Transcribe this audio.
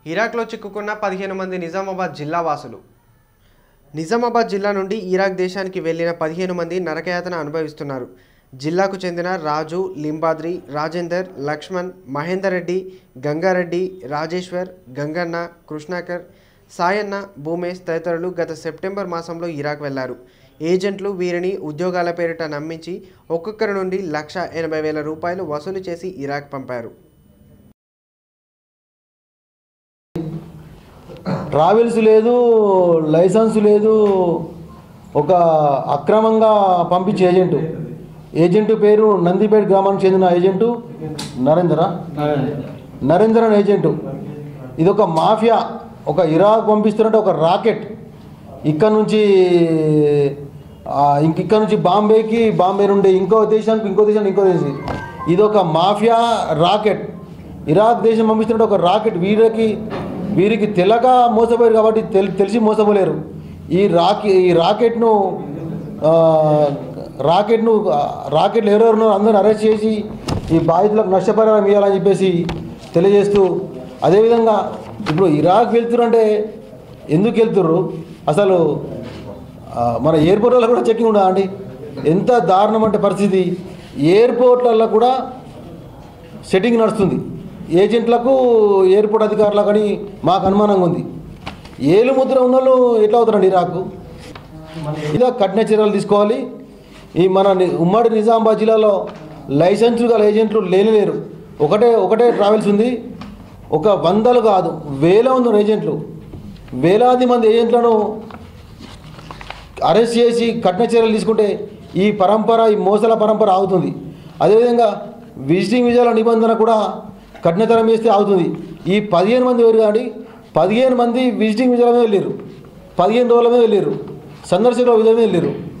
ఇరాక్లో చిక్కుకున్న పదిహేను మంది నిజామాబాద్ జిల్లా వాసులు నిజామాబాద్ జిల్లా నుండి ఇరాక్ దేశానికి వెళ్లిన పదిహేను మంది నరకయాతన అనుభవిస్తున్నారు జిల్లాకు చెందిన రాజు లింబాద్రి రాజేందర్ లక్ష్మణ్ మహేందర్ రెడ్డి గంగారెడ్డి రాజేశ్వర్ గంగన్న కృష్ణాకర్ సాయన్న భూమేష్ తదితరులు గత సెప్టెంబర్ మాసంలో ఇరాక్ వెళ్లారు ఏజెంట్లు వీరిని ఉద్యోగాల పేరిట నమ్మించి ఒక్కొక్కరి నుండి లక్ష ఎనభై వేల రూపాయలు వసూలు చేసి ఇరాక్ పంపారు ట్రావెల్స్ లేదు లైసెన్స్ లేదు ఒక అక్రమంగా పంపించే ఏజెంటు ఏజెంటు పేరు నందిపేట గ్రామానికి చెందిన ఏజెంటు నరేంద్ర నరేంద్ర అనే ఏజెంటు ఇది ఒక మాఫియా ఒక ఇరాక్ పంపిస్తున్నట్టు ఒక రాకెట్ ఇక్కడ నుంచి ఆ, ఇంక ఇక్కడ నుంచి బాంబేకి బాంబే నుండి ఇంకో దేశానికి ఇంకో దేశానికి ఇంకో దేశం ఇది ఒక మాఫియా రాకెట్ ఇరాక్ దేశం పంపిస్తున్నట్టు ఒక రాకెట్ వీరికి వీరికి తెలగా మోసపోయారు కాబట్టి తెల్ తెలిసి మోసపోలేరు ఈ రాకె ఈ రాకెట్ను ఆ, రాకెట్ను రాకెట్లు ఎవరెవరు అందరూ అరెస్ట్ చేసి ఈ బాధితులకు నష్టపరిహారం ఇవ్వాలని చెప్పేసి తెలియజేస్తూ అదేవిధంగా ఇప్పుడు ఇరాక్ వెళ్తురంటే ఎందుకు వెళ్తుర్రు అసలు ఆ, మన ఎయిర్పోర్ట్లలో కూడా చెక్కింగ్ ఉండదా అండి ఎంత దారుణం అంటే పరిస్థితి ఎయిర్పోర్ట్లలో కూడా సెట్టింగ్ నడుస్తుంది ఏజెంట్లకు ఎయిర్పోర్ట్ అధికారులకు అని మాకు అనుమానంగా ఉంది ఏలు ముద్ర ఉన్న వాళ్ళు ఎట్లా అవుతారండి ఇరాకు ఇలా కఠిన చర్యలు తీసుకోవాలి ఈ మన ని- ఉమ్మడి నిజామాబాద్ జిల్లాలో లైసెన్స్ గల ఏజెంట్లు లేని లేరు ఒకటే ఒకటే ట్రావెల్స్ ఉంది ఒక వందలు కాదు వేల ఉంది ఏజెంట్లు వేలాది మంది ఏజెంట్లను అరెస్ట్ చేసి కఠిన చర్యలు తీసుకుంటే ఈ పరంపర ఈ మోసల పరంపర ఆగుతుంది అదేవిధంగా విజిటింగ్ విజయాల నిబంధన కూడా కఠినతరం చేస్తే ఆగుతుంది ఈ పదిహేను మంది వేరు కానీ పదిహేను మంది విజిటింగ్ విజయాల మీద వెళ్ళారు పదిహేను రోజుల మీద వెళ్ళారు సందర్శకుల విజయం మీద వెళ్ళారు